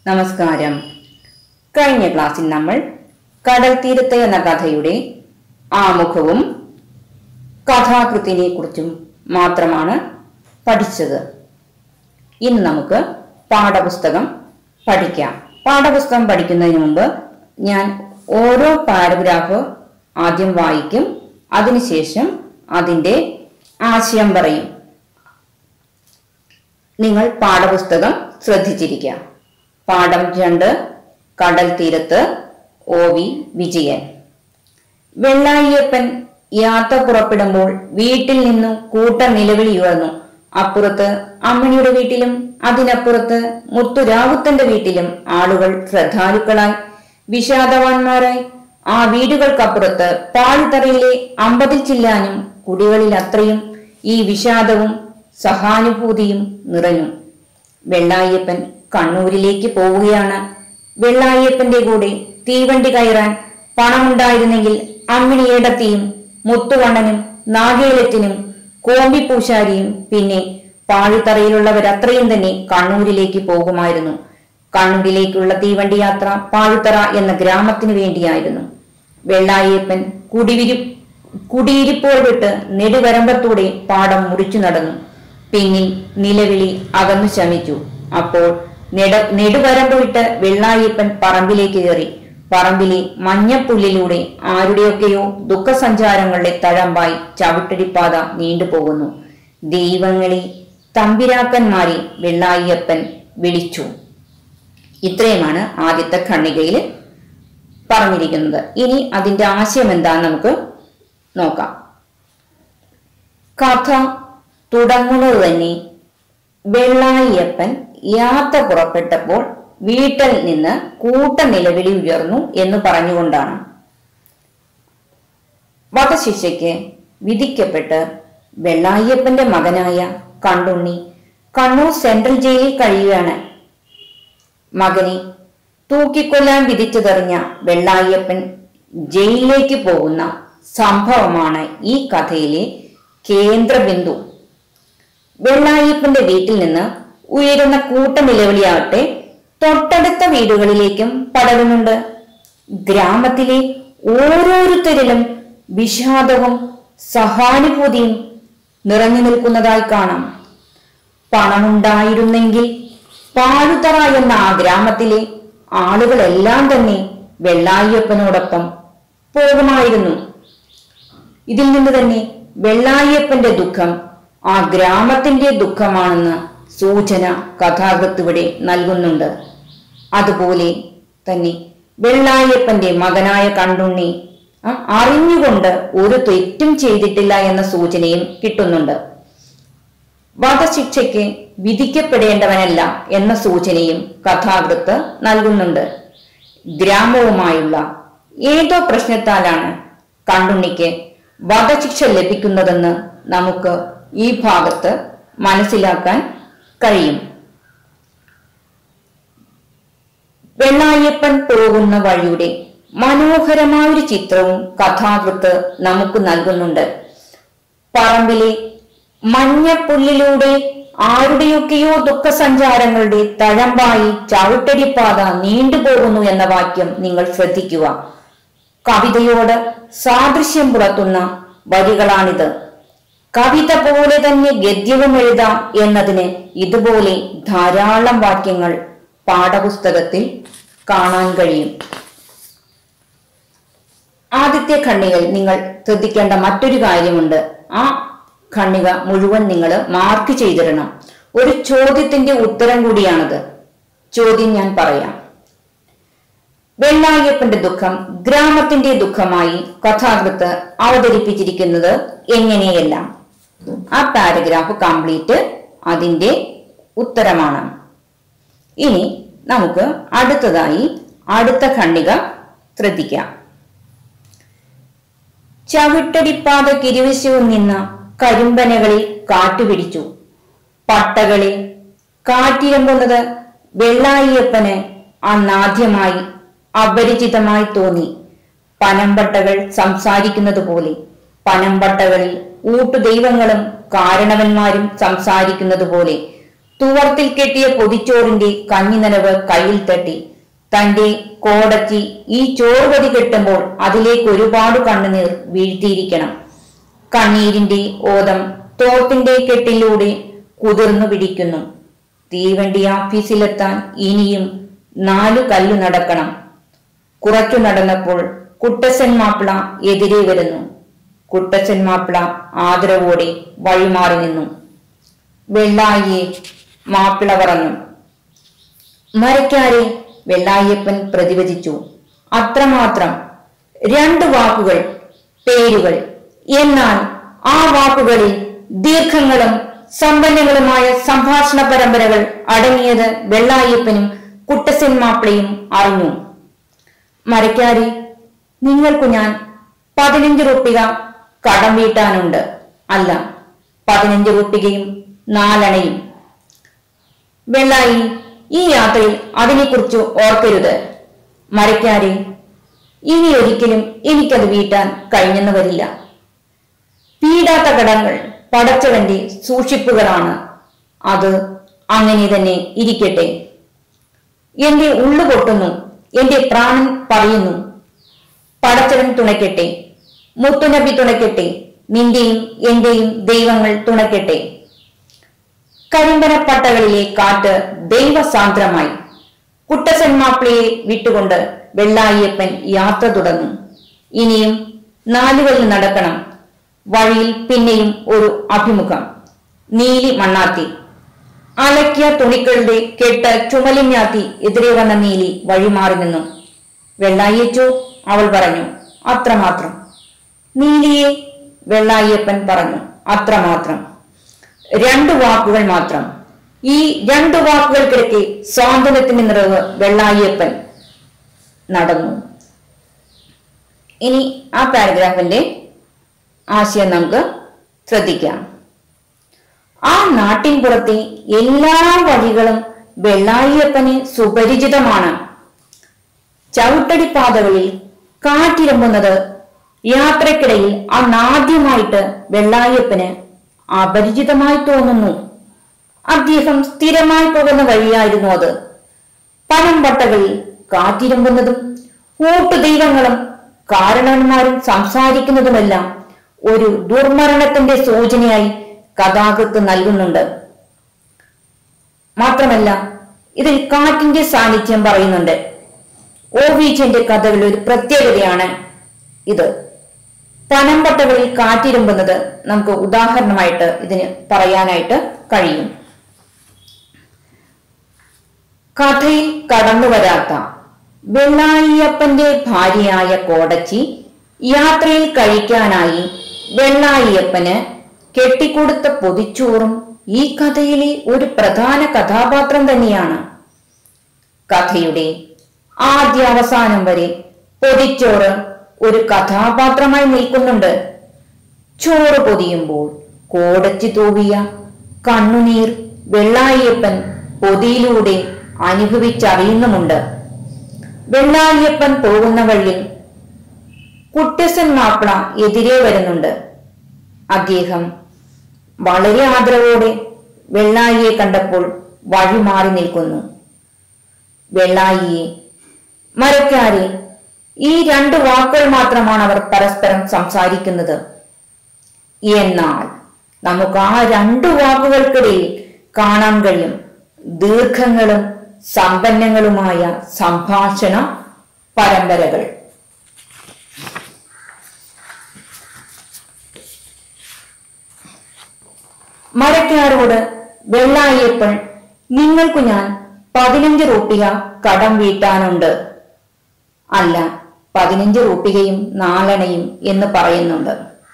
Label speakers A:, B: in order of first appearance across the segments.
A: നമസ്കാരം കഴിഞ്ഞ ക്ലാസ്സിൽ നമ്മൾ കടൽ തീരത്ത് എന്ന കഥയുടെ ആമുഖവും കഥാകൃത്തിനെ കുറിച്ചും മാത്രമാണ് പഠിച്ചത് ഇന്ന് നമുക്ക് പാഠപുസ്തകം പഠിക്കാം പാഠപുസ്തകം പഠിക്കുന്നതിന് മുമ്പ് ഞാൻ ഓരോ പാരഗ്രാഫ് ആദ്യം വായിക്കും അതിനുശേഷം അതിൻ്റെ ആശയം പറയും നിങ്ങൾ പാഠപുസ്തകം ശ്രദ്ധിച്ചിരിക്കുക പാഠം രണ്ട് കടൽ തീരത്ത് ഒ വി വിജയൻ വെള്ളായിയപ്പൻ യാത്ര പുറപ്പെടുമ്പോൾ വീട്ടിൽ നിന്നും കൂട്ട നിലവിളി ഉയർന്നു അപ്പുറത്ത് അമ്മണിയുടെ വീട്ടിലും അതിനപ്പുറത്ത് മുത്തുരാവുത്തന്റെ വീട്ടിലും ആളുകൾ ശ്രദ്ധാലുക്കളായി വിഷാദവാന്മാരായി ആ വീടുകൾക്കപ്പുറത്ത് പാഴ്തറയിലെ അമ്പതിൽ ചില്ലാനും കുടികളിൽ അത്രയും ഈ വിഷാദവും സഹാനുഭൂതിയും നിറഞ്ഞു വെള്ളായപ്പൻ കണ്ണൂരിലേക്ക് പോവുകയാണ് വെള്ളായപ്പന്റെ കൂടെ തീവണ്ടി കയറാൻ പണമുണ്ടായിരുന്നെങ്കിൽ അമ്മിണിയേടത്തിയും മുത്തുവണ്ണനും നാഗേലത്തിനും കോമ്പിപ്പൂശാരിയും പിന്നെ പാഴുത്തറയിലുള്ളവരത്രയും തന്നെ കണ്ണൂരിലേക്ക് പോകുമായിരുന്നു കണ്ണൂരിലേക്കുള്ള തീവണ്ടി യാത്ര പാഴുത്തറ എന്ന ഗ്രാമത്തിനു വേണ്ടിയായിരുന്നു വെള്ളായപ്പൻ കുടിവിരി കുടിയിരിപ്പോൾ വിട്ട് നെടുവരമ്പത്തൂടെ പാടം മുറിച്ചു നടന്നു പിന്നിൽ നിലവിളി അകന്നു ശമിച്ചു അപ്പോൾ നെട നെടുവരമ്പ് വിട്ട് വെള്ളായപ്പൻ പറമ്പിലേക്ക് കയറി പറമ്പിലെ മഞ്ഞപ്പുല്ലിലൂടെ ആരുടെയൊക്കെയോ ദുഃഖസഞ്ചാരങ്ങളുടെ തഴമ്പായി ചവിട്ടടിപ്പാത നീണ്ടുപോകുന്നു ദൈവങ്ങളെ തമ്പിരാക്കന്മാരെ വെള്ളായപ്പൻ വിളിച്ചു ഇത്രയുമാണ് ആദ്യത്തെ ഖണ്ണികയിൽ പറഞ്ഞിരിക്കുന്നത് ഇനി അതിന്റെ ആശയം എന്താന്ന് നമുക്ക് നോക്കാം കഥ തുടങ്ങുന്നത് തന്നെ വെള്ളായിയപ്പൻ യാത്ര പുറപ്പെട്ടപ്പോൾ വീട്ടിൽ നിന്ന് കൂട്ട നിലവിളി ഉയർന്നു എന്ന് പറഞ്ഞുകൊണ്ടാണ് വധശിക്ഷയ്ക്ക് വിധിക്കപ്പെട്ട് വെള്ളായിയപ്പന്റെ മകനായ കണ്ടുണ്ണി കണ്ണൂർ സെൻട്രൽ ജയിലിൽ കഴിയുകയാണ് മകനെ തൂക്കിക്കൊല്ലാൻ വിധിച്ചതെറിഞ്ഞ വെള്ളായപ്പൻ ജയിലിലേക്ക് പോകുന്ന സംഭവമാണ് ഈ കഥയിലെ കേന്ദ്രബിന്ദു വെള്ളായപ്പന്റെ വീട്ടിൽ നിന്ന് ഉയരുന്ന കൂട്ട നിലവിളിയാവട്ടെ തൊട്ടടുത്ത വീടുകളിലേക്കും പടരുന്നുണ്ട് ഗ്രാമത്തിലെ ഓരോരുത്തരിലും വിഷാദവും സഹാനുഭൂതിയും നിറഞ്ഞു നിൽക്കുന്നതായി കാണാം പണമുണ്ടായിരുന്നെങ്കിൽ പാഴുതറ എന്ന ആ ഗ്രാമത്തിലെ ആളുകളെല്ലാം തന്നെ വെള്ളായപ്പനോടൊപ്പം പോകുമായിരുന്നു ഇതിൽ നിന്ന് തന്നെ വെള്ളായപ്പന്റെ ദുഃഖം ആ ഗ്രാമത്തിന്റെ ദുഃഖമാണെന്ന് സൂചന കഥാകൃത്ത് ഇവിടെ നൽകുന്നുണ്ട് അതുപോലെ തന്നെ വെള്ളായപ്പന്റെ മകനായ കണ്ടുണ്ണി ആ, അറിഞ്ഞുകൊണ്ട് ഒരു തെറ്റും ചെയ്തിട്ടില്ല എന്ന സൂചനയും കിട്ടുന്നുണ്ട് വധശിക്ഷയ്ക്ക് വിധിക്കപ്പെടേണ്ടവനല്ല എന്ന സൂചനയും കഥാകൃത്ത് നൽകുന്നുണ്ട് ഗ്രാമവുമായുള്ള ഏതോ പ്രശ്നത്താലാണ് കണ്ടുണ്ണിക്ക് വധശിക്ഷ ലഭിക്കുന്നതെന്ന് നമുക്ക് ഈ ഭാഗത്ത് മനസ്സിലാക്കാൻ കഴിയും വെള്ളായപ്പൻ പോകുന്ന വഴിയുടെ മനോഹരമായൊരു ചിത്രവും കഥാകൃത്ത് നമുക്ക് നൽകുന്നുണ്ട് പറമ്പിലെ മഞ്ഞപ്പുല്ലിലൂടെ ആരുടെയൊക്കെയോ ദുഃഖസഞ്ചാരങ്ങളുടെ തഴമ്പായി ചവിട്ടടിപ്പാത നീണ്ടുപോകുന്നു എന്ന വാക്യം നിങ്ങൾ ശ്രദ്ധിക്കുക കവിതയോട് സാദൃശ്യം പുലർത്തുന്ന വരികളാണിത് കവിത പോലെ തന്നെ ഗദ്യവും എഴുതാം എന്നതിന് ഇതുപോലെ ധാരാളം വാക്യങ്ങൾ പാഠപുസ്തകത്തിൽ കാണാൻ കഴിയും ആദ്യത്തെ ഖണ്ണികൾ നിങ്ങൾ ശ്രദ്ധിക്കേണ്ട മറ്റൊരു കാര്യമുണ്ട് ആ ഖണ്ണിക മുഴുവൻ നിങ്ങൾ മാർക്ക് ചെയ്തിടണം ഒരു ചോദ്യത്തിന്റെ ഉത്തരം കൂടിയാണത് ചോദ്യം ഞാൻ പറയാം വെള്ളായപ്പന്റെ ദുഃഖം ഗ്രാമത്തിന്റെ ദുഃഖമായി കഥാകൃത്ത് അവതരിപ്പിച്ചിരിക്കുന്നത് എങ്ങനെയെല്ലാം ആ പാരഗ്രാഫ് കംപ്ലീറ്റ് അതിന്റെ ഉത്തരമാണ് ഇനി നമുക്ക് അടുത്തതായി അടുത്ത ഖണ്ഡിക ശ്രദ്ധിക്കാം ചവിട്ടടിപ്പാത കിരുവശവും നിന്ന കരിമ്പനകളിൽ കാറ്റുപിടിച്ചു പട്ടകളിൽ കാറ്റിരമ്പുന്നത് വെള്ളായിയപ്പന് അന്നാദ്യമായി അപരിചിതമായി തോന്നി പനമ്പട്ടകൾ സംസാരിക്കുന്നത് പോലെ പനമ്പട്ടകളിൽ ഊട്ടുദൈവങ്ങളും കാരണവന്മാരും സംസാരിക്കുന്നത് പോലെ തുവർത്തിൽ കെട്ടിയ പൊതിച്ചോറിന്റെ കഞ്ഞിനനവ് കയ്യിൽ തട്ടി തന്റെ കോടച്ചി ഈ ചോറുപതി കെട്ടുമ്പോൾ അതിലേക്ക് ഒരുപാട് കണ്ണുനീർ വീഴ്ത്തിയിരിക്കണം കണ്ണീരിന്റെ ഓതം തോർത്തിന്റെ കെട്ടിലൂടെ കുതിർന്നു പിടിക്കുന്നു തീവണ്ടി ഓഫീസിലെത്താൻ ഇനിയും നാലു കല്ലു നടക്കണം കുറച്ചു നടന്നപ്പോൾ കുട്ടച്ചൻ മാപ്പിള എതിരെ വരുന്നു കുട്ടച്ചൻ മാപ്പിള ആദരവോടെ വഴിമാറി നിന്നു വെള്ളായിയെ മാപ്പിള പറഞ്ഞു മരക്കാരെ വെള്ളായപ്പൻ പ്രതിവചിച്ചു അത്രമാത്രം രണ്ട് വാക്കുകൾ പേരുകൾ എന്നാൽ ആ വാക്കുകളിൽ ദീർഘങ്ങളും സമ്പന്നങ്ങളുമായ സംഭാഷണ പരമ്പരകൾ അടങ്ങിയത് വെള്ളായപ്പനും കുട്ടസൻ മാപ്പിളയും അറിഞ്ഞു മരക്കാരി നിങ്ങൾക്കു ഞാൻ പതിനഞ്ച് റുപ്പിക കടം വീട്ടാനുണ്ട് അല്ല പതിനഞ്ച് റുപ്പികയും നാലണയും വെള്ളായി ഈ യാത്രയിൽ അതിനെക്കുറിച്ച് ഓർക്കരുത് മരക്കാരെ ഇനി ഒരിക്കലും എനിക്കത് വീട്ടാൻ കഴിഞ്ഞെന്ന് വരില്ല വീടാത്ത കടങ്ങൾ പടച്ചവന്റെ സൂക്ഷിപ്പുകളാണ് അത് അങ്ങനെ തന്നെ ഇരിക്കട്ടെ എന്റെ ഉള്ളു പൊട്ടുന്നു എന്റെ പ്രാണൻ പറയുന്നു പടച്ചവൻ തുണയ്ക്കട്ടെ മുത്തുനബി തുണയ്ക്കട്ടെ നിന്റെയും എന്റെയും ദൈവങ്ങൾ തുണയ്ക്കട്ടെ കരിമ്പനപ്പട്ടകളിലെ കാറ്റ് ദൈവസാന്ദ്രമായി കുട്ടസൻ മാപ്പിളയെ വിട്ടുകൊണ്ട് വെള്ളായിയപ്പൻ യാത്ര തുടർന്നു ഇനിയും നാലുകളിൽ നടക്കണം വഴിയിൽ പിന്നെയും ഒരു അഭിമുഖം നീലി മണ്ണാത്തി അലക്കിയ തുണികളുടെ കെട്ട് ചുമലിഞ്ഞാത്തി എതിരെ വന്ന നീലി വഴിമാറി നിന്നു വെള്ളായിയച്ചോ അവൾ പറഞ്ഞു അത്രമാത്രം നീലിയെ വെള്ളായിയപ്പൻ പറഞ്ഞു അത്രമാത്രം രണ്ടു വാക്കുകൾ മാത്രം ഈ രണ്ടു വാക്കുകൾക്കിടയ്ക്ക് സ്വാതന്ത്ര്യത്തിന്റെ നിറവ് വെള്ളായിയപ്പൻ നടന്നു ഇനി ആ പാരഗ്രാഫിന്റെ ആശയം നമുക്ക് ശ്രദ്ധിക്കാം ആ നാട്ടിൻപുറത്തെ എല്ലാ വഴികളും വെള്ളായിയപ്പന് സുപരിചിതമാണ് ചവിട്ടടിപ്പാതകളിൽ കാറ്റിരമ്പുന്നത് യാത്രക്കിടയിൽ അന്നാദ്യമായിട്ട് വെള്ളായപ്പന് അപരിചിതമായി തോന്നുന്നു അദ്ദേഹം സ്ഥിരമായി പോകുന്ന വഴിയായിരുന്നു അത് പനമ്പട്ടകളിൽ കാറ്റിരമ്പുന്നതും ഊട്ടുദൈവങ്ങളും കാരണവന്മാരും സംസാരിക്കുന്നതുമെല്ലാം ഒരു ദുർമരണത്തിന്റെ സൂചനയായി കഥാകൃത്ത് നൽകുന്നുണ്ട് മാത്രമല്ല ഇതിൽ കാറ്റിന്റെ സാന്നിധ്യം പറയുന്നുണ്ട് ഓവീച്ചന്റെ കഥകളിൽ ഒരു പ്രത്യേകതയാണ് ഇത് പനമ്പട്ടകളിൽ കാറ്റിരുമ്പുന്നത് നമുക്ക് ഉദാഹരണമായിട്ട് ഇതിന് പറയാനായിട്ട് കഴിയും കഥയിൽ കടന്നു വരാത്ത വെള്ളായിയപ്പന്റെ ഭാര്യയായ കോടച്ചി യാത്രയിൽ കഴിക്കാനായി വെള്ളായിയപ്പന് കെട്ടിക്കൊടുത്ത പൊതിച്ചോറും ഈ കഥയിലെ ഒരു പ്രധാന കഥാപാത്രം തന്നെയാണ് കഥയുടെ ആദ്യാവസാനം വരെ പൊതിച്ചോറ് ഒരു കഥാപാത്രമായി നിൽക്കുന്നുണ്ട് ചോറ് പൊതിയുമ്പോൾ കോടച്ചി തൂവിയ കണ്ണുനീർ വെള്ളായിയപ്പൻ പൊതിയിലൂടെ അനുഭവിച്ചറിയുന്നുമുണ്ട് വെള്ളായിയപ്പൻ പോകുന്ന വഴിയിൽ കുട്ടസൻ മാപ്പിള എതിരെ വരുന്നുണ്ട് അദ്ദേഹം വളരെ ആദരവോടെ വെള്ളായിയെ കണ്ടപ്പോൾ വഴി മാറി നിൽക്കുന്നു വെള്ളായിയെ മരക്കാരെ ഈ രണ്ട് വാക്കുകൾ മാത്രമാണ് അവർ പരസ്പരം സംസാരിക്കുന്നത് എന്നാൽ നമുക്ക് ആ രണ്ടു വാക്കുകൾക്കിടയിൽ കാണാൻ കഴിയും ദീർഘങ്ങളും സമ്പന്നങ്ങളുമായ സംഭാഷണ പരമ്പരകൾ മരക്കാരോട് വെള്ളായപ്പൻ നിങ്ങൾക്കു ഞാൻ പതിനഞ്ച് റൂപ്പിക കടം വീട്ടാനുണ്ട് അല്ല പതിനഞ്ച് റൂപ്പികയും നാലണയും എന്ന് പറയുന്നുണ്ട്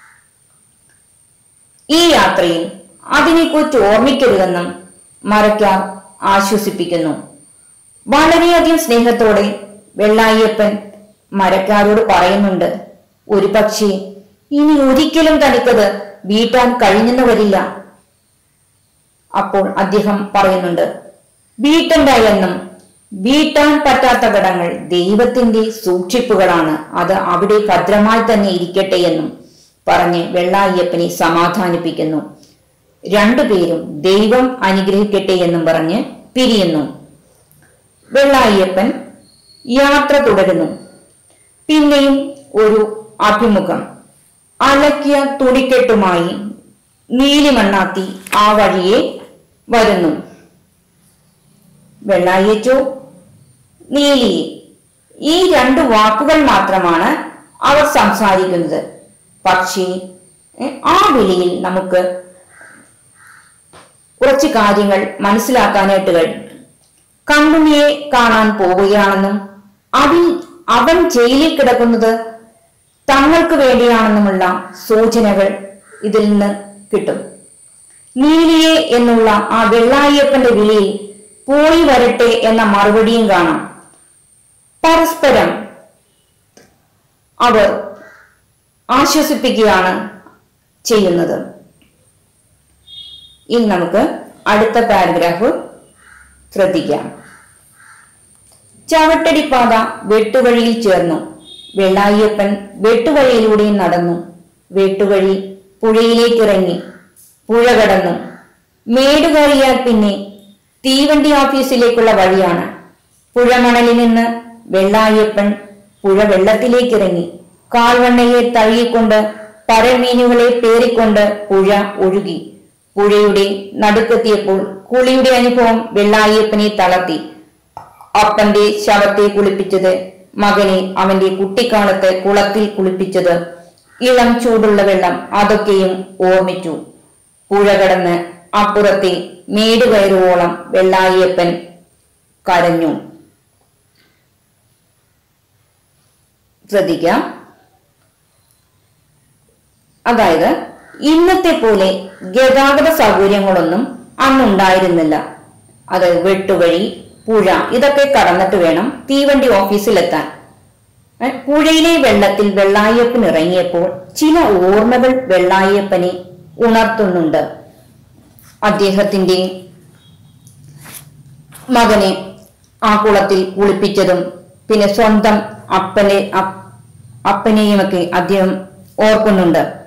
A: ഈ യാത്രയിൽ അതിനെക്കുറിച്ച് ഓർമ്മിക്കരുതെന്നും മരക്കാർ ആശ്വസിപ്പിക്കുന്നു വളരെയധികം സ്നേഹത്തോടെ വെള്ളായിയപ്പൻ മരക്കാരോട് പറയുന്നുണ്ട് ഒരു പക്ഷേ ഇനി ഒരിക്കലും തനിക്കത് വീട്ടാൻ കഴിഞ്ഞെന്ന് വരില്ല അപ്പോൾ അദ്ദേഹം പറയുന്നുണ്ട് വീട്ടണ്ട എന്നും വീട്ടാൻ പറ്റാത്ത കടങ്ങൾ ദൈവത്തിന്റെ സൂക്ഷിപ്പുകളാണ് അത് അവിടെ ഭദ്രമായി തന്നെ ഇരിക്കട്ടെ എന്നും പറഞ്ഞ് വെള്ളായ്യപ്പനെ സമാധാനിപ്പിക്കുന്നു രണ്ടുപേരും ദൈവം അനുഗ്രഹിക്കട്ടെ എന്നും പറഞ്ഞ് പിരിയുന്നു വെള്ളായ്യപ്പൻ യാത്ര തുടരുന്നു പിന്നെയും ഒരു അഭിമുഖം അലക്കിയ തുണിക്കെട്ടുമായി നീലിമണ്ണാത്തി ആ വഴിയെ വരുന്നു വെള്ളായച്ചോ നീലി ഈ രണ്ട് വാക്കുകൾ മാത്രമാണ് അവർ സംസാരിക്കുന്നത് പക്ഷേ ഏ, ആ വിളിയിൽ നമുക്ക് കുറച്ച് കാര്യങ്ങൾ മനസ്സിലാക്കാനായിട്ട് കഴിഞ്ഞു കണ്ണുണ്ണിയെ കാണാൻ പോവുകയാണെന്നും അതിൽ അവൻ ജയിലിൽ കിടക്കുന്നത് തങ്ങൾക്ക് വേണ്ടിയാണെന്നുമുള്ള സൂചനകൾ ഇതിൽ നിന്ന് കിട്ടും നീലിയെ എന്നുള്ള ആ വെള്ളായ്യപ്പന്റെ വിളിയിൽ പോയി വരട്ടെ എന്ന മറുപടിയും കാണാം പരസ്പരം അവർ ആശ്വസിപ്പിക്കുകയാണ് ചെയ്യുന്നത് ഇനി നമുക്ക് അടുത്ത പാരഗ്രാഫ് ശ്രദ്ധിക്കാം ചവട്ടടിപ്പാത വെട്ടുവഴിയിൽ ചേർന്നു വെള്ളായ്യപ്പൻ വെട്ടുവഴിയിലൂടെ നടന്നു വെട്ടുവഴി പുഴയിലേക്കിറങ്ങി പുഴ കടന്നു മേട് കയറിയാൽ പിന്നെ തീവണ്ടി ഓഫീസിലേക്കുള്ള വഴിയാണ് പുഴമണലിൽ നിന്ന് വെള്ളായ്യപ്പൻ പുഴ വെള്ളത്തിലേക്കിറങ്ങി കാൽവണ്ണയെ തഴുകിക്കൊണ്ട് പരമീനുകളെ പേറിക്കൊണ്ട് പുഴ ഒഴുകി പുഴയുടെ നടുക്കെത്തിയപ്പോൾ കുളിയുടെ അനുഭവം വെള്ളായ്യപ്പനെ തളർത്തി അപ്പന്റെ ശവത്തെ കുളിപ്പിച്ചത് മകനെ അവന്റെ കുട്ടിക്കാലത്ത് കുളത്തിൽ കുളിപ്പിച്ചത് ഇളം ചൂടുള്ള വെള്ളം അതൊക്കെയും ഓർമ്മിച്ചു പുഴ കടന്ന് അപ്പുറത്തെ മേട് കയറുവോളം വെള്ളായ്യപ്പൻ കരഞ്ഞു ശ്രദ്ധിക്കാം അതായത് ഇന്നത്തെ പോലെ ഗതാഗത സൗകര്യങ്ങളൊന്നും അന്നുണ്ടായിരുന്നില്ല അത് വെട്ടുവഴി പുഴ ഇതൊക്കെ കടന്നിട്ട് വേണം തീവണ്ടി ഓഫീസിലെത്താൻ ഏ, പുഴയിലെ വെള്ളത്തിൽ വെള്ളായപ്പൻ ഇറങ്ങിയപ്പോൾ ചില ഓർമ്മകൾ വെള്ളായപ്പനെ ഉണർത്തുന്നുണ്ട് അദ്ദേഹത്തിന്റെ മകനെ ആ കുളത്തിൽ കുളിപ്പിച്ചതും പിന്നെ സ്വന്തം അപ്പനെ അപ്പ- അപ്പനെയുമൊക്കെ അദ്ദേഹം ഓർക്കുന്നുണ്ട്